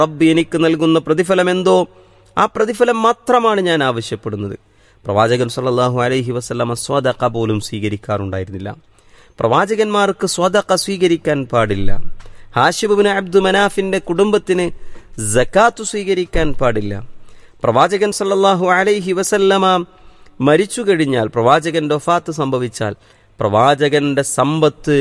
റബ്ബ് എനിക്ക് നൽകുന്ന പ്രതിഫലം എന്തോ ആ പ്രതിഫലം മാത്രമാണ് ഞാൻ ആവശ്യപ്പെടുന്നത് പ്രവാചകൻ സല്ലല്ലാഹു അലൈഹി വസല്ലമ സ്വതക്ക പോലും സ്വീകരിക്കാറുണ്ടായിരുന്നില്ല പ്രവാചകന്മാർക്ക് സ്വതക്ക സ്വീകരിക്കാൻ പാടില്ല ഹാഷിബുബിന് അബ്ദു മനാഫിന്റെ കുടുംബത്തിന് ജക്കാത്ത് സ്വീകരിക്കാൻ പാടില്ല പ്രവാചകൻ സല്ലല്ലാഹു അലൈഹി വസല്ലമ മരിച്ചു കഴിഞ്ഞാൽ പ്രവാചകന്റെ ഒഫാത്ത് സംഭവിച്ചാൽ പ്രവാചകന്റെ സമ്പത്ത്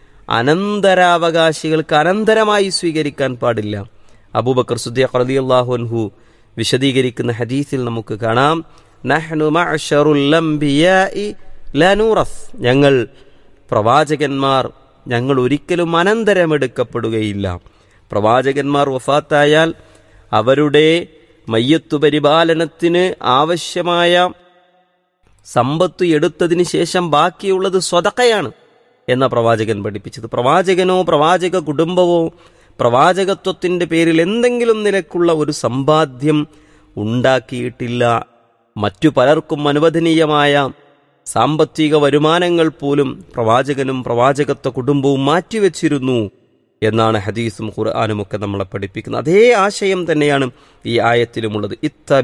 അനന്തരാവകാശികൾക്ക് അനന്തരമായി സ്വീകരിക്കാൻ പാടില്ല അബൂബക്കർ സുദ്ദീഖ് റളിയല്ലാഹു അൻഹു വിശദീകരിക്കുന്ന ഹദീസിൽ നമുക്ക് കാണാം നഹ്നു മഅ്ശറുൽ അംബിയാഇ ലാ നൂറസ് ഞങ്ങൾ പ്രവാചകന്മാർ ഞങ്ങൾ ഒരിക്കലും അനന്തരമെടുക്കപ്പെടുകയില്ല പ്രവാചകന്മാർ വഫാത്തായാൽ അവരുടെ മയ്യത്തു പരിപാലനത്തിന് ആവശ്യമായ സമ്പത്ത് എടുത്തതിന് ശേഷം ബാക്കിയുള്ളത് സ്വതക്കയാണ് എന്ന പ്രവാചകൻ പഠിപ്പിച്ചത് പ്രവാചകനോ പ്രവാചക കുടുംബമോ പ്രവാചകത്വത്തിന്റെ പേരിൽ എന്തെങ്കിലും നിലക്കുള്ള ഒരു സമ്പാദ്യം ഉണ്ടാക്കിയിട്ടില്ല മറ്റു പലർക്കും അനുവദനീയമായ സാമ്പത്തിക വരുമാനങ്ങൾ പോലും പ്രവാചകനും പ്രവാചകത്വ കുടുംബവും മാറ്റിവെച്ചിരുന്നു എന്നാണ് ഹദീസും ഖുർആാനും ഒക്കെ നമ്മളെ പഠിപ്പിക്കുന്നത് അതേ ആശയം തന്നെയാണ് ഈ ആയത്തിലുമുള്ളത്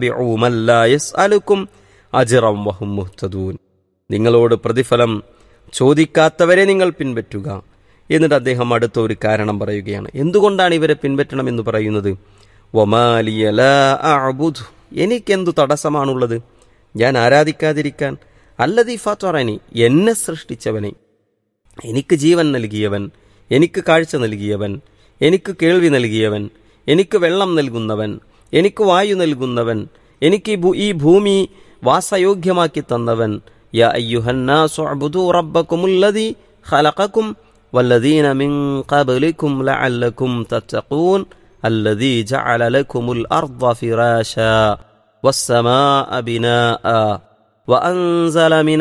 ഇത്തബിഉമല്ലായസ്അലുക്കും അജിറം വഹും മുഹ്തദൂൻ നിങ്ങളോട് പ്രതിഫലം ചോദിക്കാത്തവരെ നിങ്ങൾ പിൻപറ്റുക എന്നിട്ട് അദ്ദേഹം അടുത്ത ഒരു കാരണം പറയുകയാണ് എന്തുകൊണ്ടാണ് ഇവരെ പിൻപറ്റണമെന്ന് പറയുന്നത് വമാലിയ ലാ അഅബുദ് എനിക്കെന്തു തടസ്സമാണുള്ളത് ഞാൻ ആരാധിക്കാതിരിക്കാൻ അല്ലതീ ഫാത്വറനി എന്നെ സൃഷ്ടിച്ചവനെ എനിക്ക് ജീവൻ നൽകിയവൻ എനിക്ക് കാഴ്ച നൽകിയവൻ എനിക്ക് കേൾവി നൽകിയവൻ എനിക്ക് വെള്ളം നൽകുന്നവൻ എനിക്ക് വായു നൽകുന്നവൻ എനിക്ക് ഈ ഭൂ- ഈ ഭൂമി വാസയോഗ്യമാക്കി തന്നവൻ യാ അയ്യുഹന്നാസു അബ്ദു റബ്ബക്കുമുല്ലദീ ഖലഖക്കും والذين من قبلكم لعلكم تتقون الذي جعل لكم الأرض فراشا والسماء بناء وأنزل من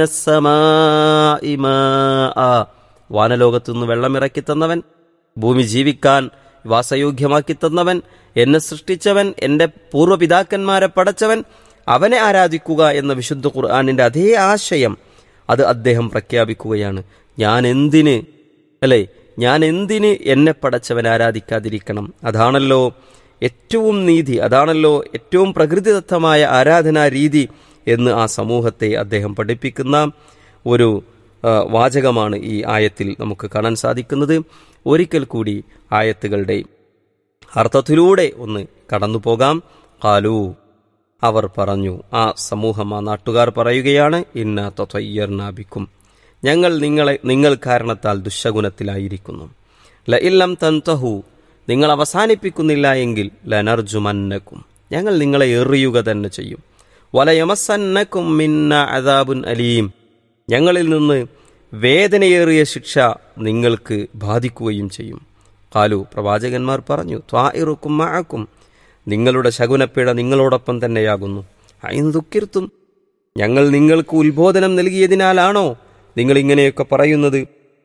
السماء ماء വാനലോകത്തു നിന്ന് വെള്ളമിറക്കി തന്നവൻ ഭൂമി ജീവിക്കാൻ വാസയോഗ്യമാക്കി തന്നവൻ എന്നെ സൃഷ്ടിച്ചവൻ എൻ്റെ പൂർവ്വപിതാക്കന്മാരെ പടച്ചവൻ അവനെ ആരാധിക്കുക എന്ന വിശുദ്ധ ഖുർആാനിൻ്റെ അതേ ആശയം അത് അദ്ദേഹം പ്രഖ്യാപിക്കുകയാണ് ഞാൻ എന്തിന് അല്ലേ ഞാൻ എന്തിന് എന്നെ പടച്ചവൻ ആരാധിക്കാതിരിക്കണം അതാണല്ലോ ഏറ്റവും നീതി അതാണല്ലോ ഏറ്റവും പ്രകൃതിദത്തമായ ആരാധനാ രീതി എന്ന് ആ സമൂഹത്തെ അദ്ദേഹം പഠിപ്പിക്കുന്ന ഒരു ആ, വാചകമാണ് ഈ ആയത്തിൽ നമുക്ക് കാണാൻ സാധിക്കുന്നത് ഒരിക്കൽ കൂടി ആയത്തുകളുടെ അർത്ഥത്തിലൂടെ ഒന്ന് കടന്നു പോകാം കാലു അവർ പറഞ്ഞു ആ സമൂഹം ആ നാട്ടുകാർ പറയുകയാണ് ഇന്ന തൊയ്യർനാബിക്കും ഞങ്ങൾ നിങ്ങളെ നിങ്ങൾ കാരണത്താൽ ദുശകുനത്തിലായിരിക്കുന്നു ല ഇല്ലം തൻതഹു നിങ്ങൾ അവസാനിപ്പിക്കുന്നില്ല എങ്കിൽ ലനർജുമന്നക്കും ഞങ്ങൾ നിങ്ങളെ എറിയുക തന്നെ ചെയ്യും വലയമസന്നക്കും മിന്ന അദാബുൻ അലീം ഞങ്ങളിൽ നിന്ന് വേദനയേറിയ ശിക്ഷ നിങ്ങൾക്ക് ബാധിക്കുകയും ചെയ്യും കാലു പ്രവാചകന്മാർ പറഞ്ഞു ത്വാഇറുക്കും മഅക്കും നിങ്ങളുടെ ശകുനപ്പിഴ നിങ്ങളോടൊപ്പം തന്നെയാകുന്നു അയിൻ ദുഃഖിർത്തും ഞങ്ങൾ നിങ്ങൾക്ക് ഉത്ബോധനം നൽകിയതിനാലാണോ നിങ്ങൾ ഇങ്ങനെയൊക്കെ പറയുന്നത്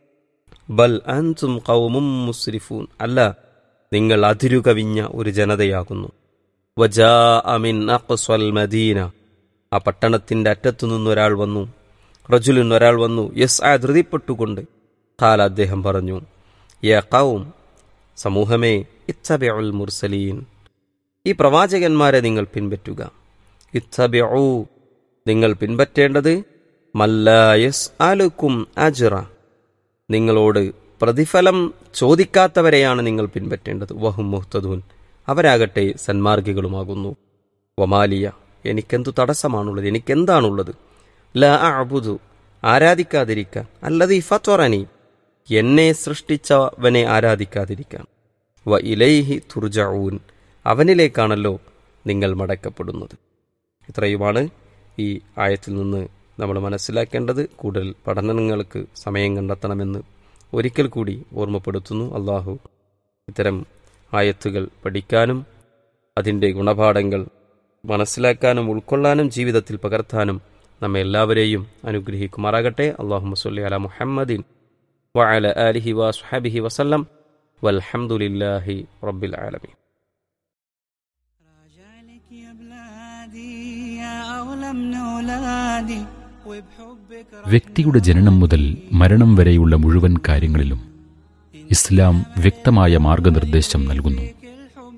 ബൽ അൻതും കൗമും മുസ്രിഫൂൻ അല്ല നിങ്ങൾ അതിരുകവിഞ്ഞ ഒരു ജനതയാകുന്നു വജാ അമിൻ അഖ്സ്വൽ മദീന ആ പട്ടണത്തിന്റെ അറ്റത്തു നിന്നൊരാൾ വന്നു റജുലിൻ ഒരാൾ വന്നു യസ് ആ ധൃതിപ്പെട്ടുകൊണ്ട് കാല അദ്ദേഹം പറഞ്ഞു യ കൗം സമൂഹമേ ഇത്തബിഉൽ മുർസലീൻ ഈ പ്രവാചകന്മാരെ നിങ്ങൾ പിൻപറ്റുക ഇത്തബിഉ നിങ്ങൾ പിൻപറ്റേണ്ടത് മല്ലായസ് ആലുക്കും അജ്റ നിങ്ങളോട് പ്രതിഫലം ചോദിക്കാത്തവരെയാണ് നിങ്ങൾ പിൻപറ്റേണ്ടത് വഹും മുഹ്തദൂൻ അവരാകട്ടെ സന്മാർഗികളുമാകുന്നു വമാലിയ എനിക്കെന്തു തടസ്സമാണുള്ളത് എനിക്കെന്താണുള്ളത് ല അബുദു ആരാധിക്കാതിരിക്കാൻ അല്ലത് ഫത്വറനി എന്നെ സൃഷ്ടിച്ചവനെ ആരാധിക്കാതിരിക്കാൻ വ ഇലൈഹി തുർജഊൻ അവനിലേക്കാണല്ലോ നിങ്ങൾ മടക്കപ്പെടുന്നത് ഇത്രയുമാണ് ഈ ആയത്തിൽ നിന്ന് നമ്മൾ മനസ്സിലാക്കേണ്ടത് കൂടുതൽ പഠനങ്ങൾക്ക് സമയം കണ്ടെത്തണമെന്ന് ഒരിക്കൽ കൂടി ഓർമ്മപ്പെടുത്തുന്നു അള്ളാഹു ഇത്തരം ആയത്തുകൾ പഠിക്കാനും അതിൻ്റെ ഗുണപാഠങ്ങൾ മനസ്സിലാക്കാനും ഉൾക്കൊള്ളാനും ജീവിതത്തിൽ പകർത്താനും നമ്മെ എല്ലാവരെയും അനുഗ്രഹിക്കുമാറാകട്ടെ അള്ളാഹു മസ്ലി അല മുഹമ്മദിൻ വഅല ആലിഹി വസ്ഹബിഹി വസല്ലം വൽഹംദുലില്ലാഹി റബ്ബിൽ ആലമീൻ راجع لك يا بلادي يا أغلى من أولادي وبحبك വ്യക്തിയുടെ ജനനം മുതൽ മരണം വരെയുള്ള മുഴുവൻ കാര്യങ്ങളിലും ഇസ്ലാം വ്യക്തമായ മാർഗനിർദ്ദേശം നൽകുന്നു